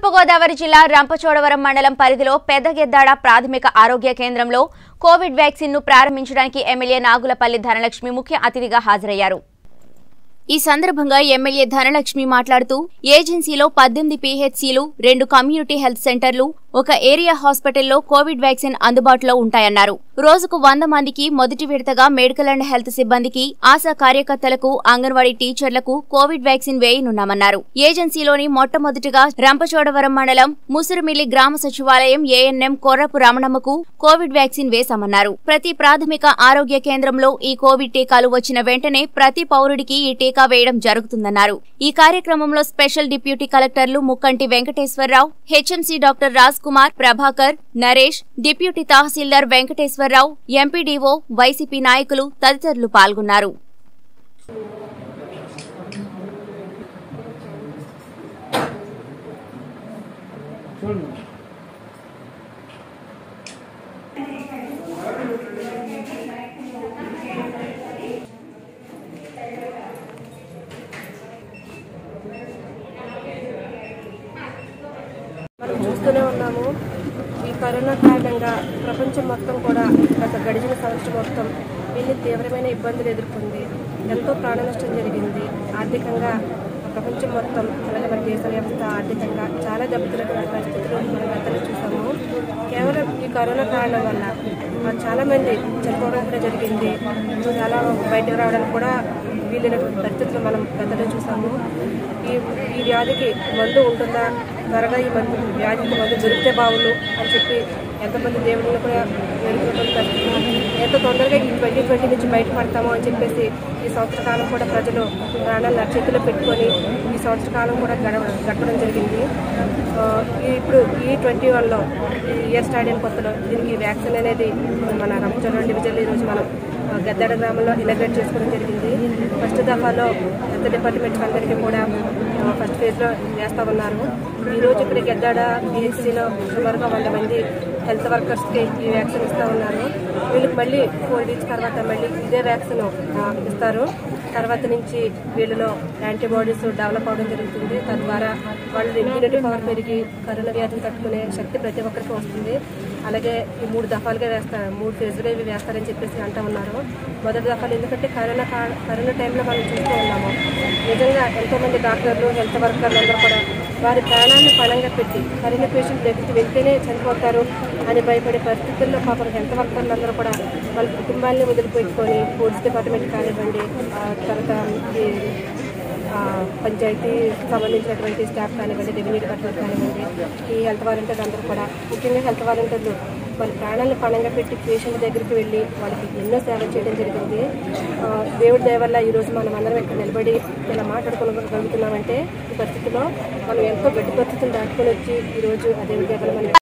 తూర్పుగోదావరి జిల్లా రంపచోడవరం మండలం పరిధిలో పెద్దగెద్దాడ ప్రాథమిక ఆరోగ్య కేంద్రంలో కోవిడ్ వ్యాక్సిన్ ను ప్రారంభించడానికి ఎమ్మెల్యే నాగులపల్లి ధనలక్ష్మి ముఖ్య అతిథిగా హాజరయ్యారు ఈ సందర్భంగా ఎమ్మెల్యే ధనలక్ష్మి మాట్లాడుతూ ఏజెన్సీలో పద్దెనిమిది పీహెచ్సీలు రెండు కమ్యూనిటీ హెల్త్ సెంటర్లు ఒక ఏరియా హాస్పిటల్లో కోవిడ్ వ్యాక్సిన్ అందుబాటులో ఉంటాయన్నారు రోజుకు వంద మందికి మొదటి విడతగా మెడికల్ అండ్ హెల్త్ సిబ్బందికి ఆశా కార్యకర్తలకు అంగన్వాడీ టీచర్లకు కోవిడ్ వ్యాక్సిన్ వేయనున్నామన్నారు ఏజెన్సీలోని మొట్టమొదటిగా రంపచోడవరం మండలం ముసురుమిల్లి గ్రామ సచివాలయం ఏఎన్ఎం కొర్రపు రమణమ్మకు కోవిడ్ వ్యాక్సిన్ వేశామన్నారు ప్రతి ప్రాథమిక ఆరోగ్య కేంద్రంలో ఈ కోవిడ్ టీకాలు వచ్చిన వెంటనే ప్రతి పౌరుడికి ఈ టీకా వేయడం జరుగుతుందన్నారు ఈ కార్యక్రమంలో స్పెషల్ డిప్యూటీ కలెక్టర్లు ముక్కంటి Venkateswararao HMC doctor Raj Kumar Prabhakar Naresh deputy తహసీల్దార్ వెంకటేశ్వరరావు ఎంపీడీఓ వైసీపీ నాయకులు తదితరులు పాల్గొన్నారు మనం చూస్తూనే ఉన్నాము ఈ కరోనా కారణంగా ప్రపంచం మొత్తం కూడా గత గడిచిన సంవత్సరం మొత్తం ఎన్ని తీవ్రమైన ఇబ్బందులు ఎదుర్కొంది ఎంతో ప్రాణ నష్టం జరిగింది ఆర్థికంగా ప్రపంచం మొత్తం అలాగే మన దేశ వ్యవస్థ ఆర్థికంగా చాలా దెబ్బతిన్నటువంటి పరిస్థితులు మనం గతంలో చూసాము కేవలం ఈ కరోనా కారణం వల్ల ఆ, చాలా మంది చనిపోవడం కూడా జరిగింది చాలా బయటకు రావడానికి కూడా వీలైనటువంటి పరిస్థితులు మనం గతంలో చూసాము ఈ ఈ వ్యాధికి మందు ఉంటుందా త్వరగా ఈ మందు వ్యాధికి మందు దొరికితే బాగుండు అని చెప్పి ఎంతమంది దేవుళ్ళు కూడా వెళ్తున్నటువంటి పరిస్థితులు ఎంత తొందరగా ఈ ట్వంటీ ట్వంటీ నుంచి బయటపడతామో అని చెప్పేసి ఈ సంవత్సర కాలం కూడా ప్రజలు ప్రాణాలు చేతిలో పెట్టుకొని ఈ సంవత్సర కాలం కూడా గడవ గడపడం జరిగింది ఆ, ఈ- ఇప్పుడు ఈ ట్వంటీ వన్లో ఈ ఇయర్ స్టార్ట్ అయిన కొత్తలో దీనికి వ్యాక్సిన్ అనేది మన రంపచోడవరం డివిజన్లో ఈరోజు మనం ఆ, గద్దాడ గ్రామంలో ఇనాగ్రేట్ చేసుకోవడం జరిగింది ఫస్ట్ దఫాలో హెల్త్ డిపార్ట్మెంట్ అందరికీ కూడా ఆ, ఫస్ట్ ఫేజ్లో వేస్తా ఉన్నారు ఈరోజు ఇక్కడ గద్దాడ పిహెచ్సిలో సుమారుగా వంద మంది హెల్త్ వర్కర్స్కి ఈ వ్యాక్సిన్ ఇస్తూ ఉన్నారు వీళ్ళకి మళ్ళీ ఫోర్ వీక్స్ తర్వాత మళ్ళీ ఇదే వ్యాక్సిన్ ఆ, ఇస్తారు తర్వాత నుంచి వీళ్ళలో యాంటీబాడీస్ డెవలప్ అవడం జరుగుతుంది తద్వారా వాళ్ళ ఇమ్యూనిటీ పవర్ పెరిగి కరోనా వ్యాధిని తట్టుకునే శక్తి ప్రతి ఒక్కరికి వస్తుంది అలాగే ఈ మూడు దఫాలుగా వేస్తారు మూడు ఫేజ్లుగా ఇవి వేస్తారని చెప్పేసి అంటూ ఉన్నారు మొదటి దఫాలు ఎందుకంటే కరోనా కా- కరోనా టైంలో మనం చూస్తూ ఉన్నాము నిజంగా ఎంతోమంది డాక్టర్లు హెల్త్ వర్కర్లు అందరూ కూడా వారి ప్రాణాన్ని పణంగా పెట్టి కరోనా పేషెంట్ దగ్గరికి వెళ్తేనే చనిపోతారు అని భయపడే పరిస్థితుల్లో పాపం హెల్త్ వర్కర్లు అందరూ కూడా వాళ్ళ కుటుంబాన్ని వదిలిపెట్టుకొని పోలీస్ డిపార్ట్మెంట్ కానివ్వండి ఆ తర్వాత ఈ ఆ, పంచాయతీ సంబంధించినటువంటి స్టాఫ్ కానివ్వండి రెవెన్యూ డిపార్ట్మెంట్ కానివ్వండి ఈ హెల్త్ వాలంటీర్లు అందరూ కూడా ముఖ్యంగా హెల్త్ వాలంటీర్లు వాళ్ళ ప్రాణాలను పణంగా పెట్టి పేషెంట్ దగ్గరికి వెళ్ళి వాళ్ళకి ఎన్నో సేవలు చేయడం జరిగింది ఆ, దేవుడి దయ వల్ల ఈరోజు మనం అందరం ఇక్కడ నిలబడి ఇలా మాట్లాడుకోగలుగుతున్నామంటే ఈ పరిస్థితిలో మనం ఎంతో గట్టి పరిస్థితులు దాటుకొని వచ్చి ఈరోజు అదే విధంగా మనం